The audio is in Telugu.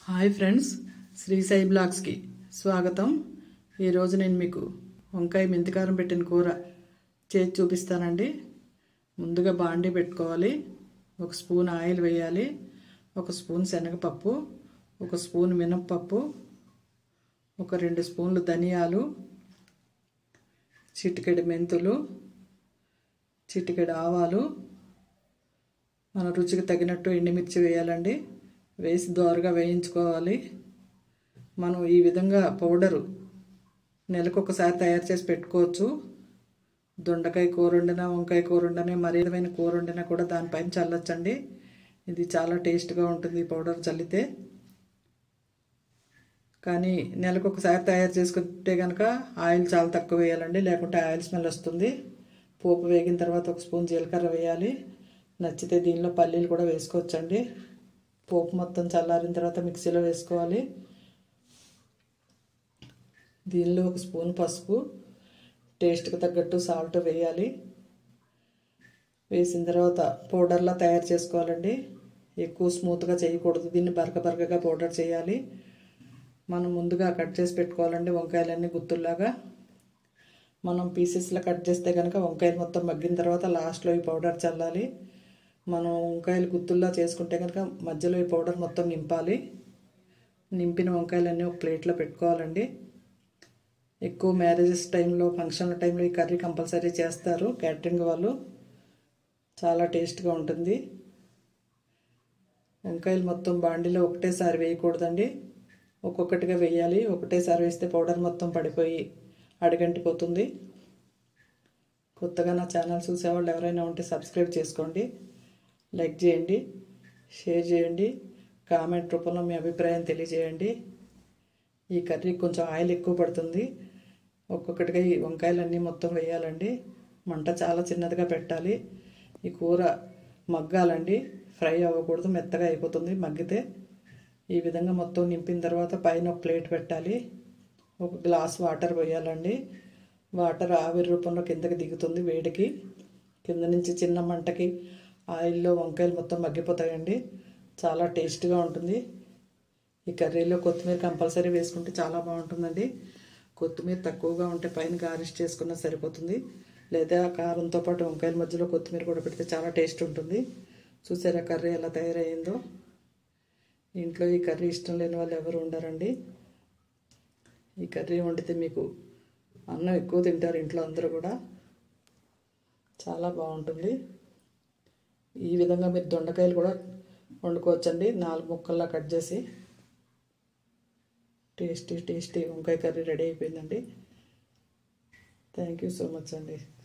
హాయ్ ఫ్రెండ్స్ శ్రీ సాయి బ్లాగ్స్కి స్వాగతం ఈరోజు నేను మీకు వంకాయ మెంతికారం పెట్టిన కూర చేసి చూపిస్తానండి ముందుగా బాండీ పెట్టుకోవాలి ఒక స్పూన్ ఆయిల్ వేయాలి ఒక స్పూన్ శనగపప్పు ఒక స్పూన్ మినప్పప్పు ఒక రెండు స్పూన్లు ధనియాలు చిటికెడు మెంతులు చిటికెడు ఆవాలు మన రుచికి తగినట్టు ఎండుమిర్చి వేయాలండి వేసి దోరగా వేయించుకోవాలి మనం ఈ విధంగా పౌడరు నెలకు ఒకసారి తయారు చేసి పెట్టుకోవచ్చు దొండకాయ కూర వండినా వంకాయ కూర వండినా మరీ విధమైన కూర వండినా కూడా దానిపైన చల్లొచ్చండి ఇది చాలా టేస్ట్గా ఉంటుంది ఈ పౌడర్ చల్లితే కానీ నెలకు ఒకసారి తయారు చేసుకుంటే కనుక ఆయిల్ చాలా తక్కువ వేయాలండి లేకుంటే ఆయిల్ స్మెల్ వస్తుంది పోపు వేగిన తర్వాత ఒక స్పూన్ జీలకర్ర వేయాలి నచ్చితే దీనిలో పల్లీలు కూడా వేసుకోవచ్చండి పోపు మొత్తం చల్లారిన తర్వాత మిక్సీలో వేసుకోవాలి దీనిలో ఒక స్పూన్ పసుపు టేస్ట్కి తగ్గట్టు సాల్ట్ వేయాలి వేసిన తర్వాత పౌడర్లా తయారు చేసుకోవాలండి ఎక్కువ స్మూత్గా చేయకూడదు దీన్ని బరక బరకగా పౌడర్ చేయాలి మనం ముందుగా కట్ చేసి పెట్టుకోవాలండి వంకాయలన్నీ గుత్తుల్లాగా మనం పీసెస్లో కట్ చేస్తే కనుక వంకాయలు మొత్తం మగ్గిన తర్వాత లాస్ట్లో ఈ పౌడర్ చల్లాలి మనం వంకాయలు గుత్తుల్లా చేసుకుంటే కనుక మధ్యలో ఈ పౌడర్ మొత్తం నింపాలి నింపిన వంకాయలన్నీ ఒక ప్లేట్లో పెట్టుకోవాలండి ఎక్కువ మ్యారేజెస్ టైంలో ఫంక్షన్ల టైంలో ఈ కర్రీ కంపల్సరీ చేస్తారు క్యాటరింగ్ వాళ్ళు చాలా టేస్ట్గా ఉంటుంది వంకాయలు మొత్తం బాండీలో ఒకటేసారి వేయకూడదండి ఒక్కొక్కటిగా వేయాలి ఒకటేసారి వేస్తే పౌడర్ మొత్తం పడిపోయి అడిగంటిపోతుంది కొత్తగా నా ఛానల్ చూసేవాళ్ళు ఎవరైనా ఉంటే సబ్స్క్రైబ్ చేసుకోండి లైక్ చేయండి షేర్ చేయండి కామెంట్ రూపంలో మీ అభిప్రాయం తెలియజేయండి ఈ కర్రీ కొంచెం ఆయిల్ ఎక్కువ పడుతుంది ఒక్కొక్కటిగా ఈ వంకాయలన్నీ మొత్తం వేయాలండి మంట చాలా చిన్నదిగా పెట్టాలి ఈ కూర మగ్గాలండి ఫ్రై అవ్వకూడదు మెత్తగా అయిపోతుంది మగ్గితే ఈ విధంగా మొత్తం నింపిన తర్వాత పైన ఒక ప్లేట్ పెట్టాలి ఒక గ్లాస్ వాటర్ పోయాలండి వాటర్ ఆవిరి రూపంలో కిందకి దిగుతుంది వేడికి కింద నుంచి చిన్న మంటకి ఆయిల్లో వంకాయలు మొత్తం మగ్గిపోతాయండి చాలా టేస్ట్గా ఉంటుంది ఈ కర్రీలో కొత్తిమీర కంపల్సరీ వేసుకుంటే చాలా బాగుంటుందండి కొత్తిమీర తక్కువగా ఉంటే పైన గార్నిష్ చేసుకున్నా సరిపోతుంది లేదా కారంతో పాటు వంకాయల మధ్యలో కొత్తిమీర కూడా పెడితే చాలా టేస్ట్ ఉంటుంది చూసారా కర్రీ ఎలా తయారయ్యిందో ఇంట్లో ఈ కర్రీ ఇష్టం లేని వాళ్ళు ఎవరు ఉండరండి ఈ కర్రీ వండితే మీకు అన్నం ఎక్కువ తింటారు ఇంట్లో అందరూ కూడా చాలా బాగుంటుంది ఈ విధంగా మీరు దొండకాయలు కూడా వండుకోవచ్చండి నాలుగు ముక్కల్లా కట్ చేసి టేస్టీ టేస్టీ వంకాయ కర్రీ రెడీ అయిపోయిందండి థ్యాంక్ యూ సో మచ్ అండి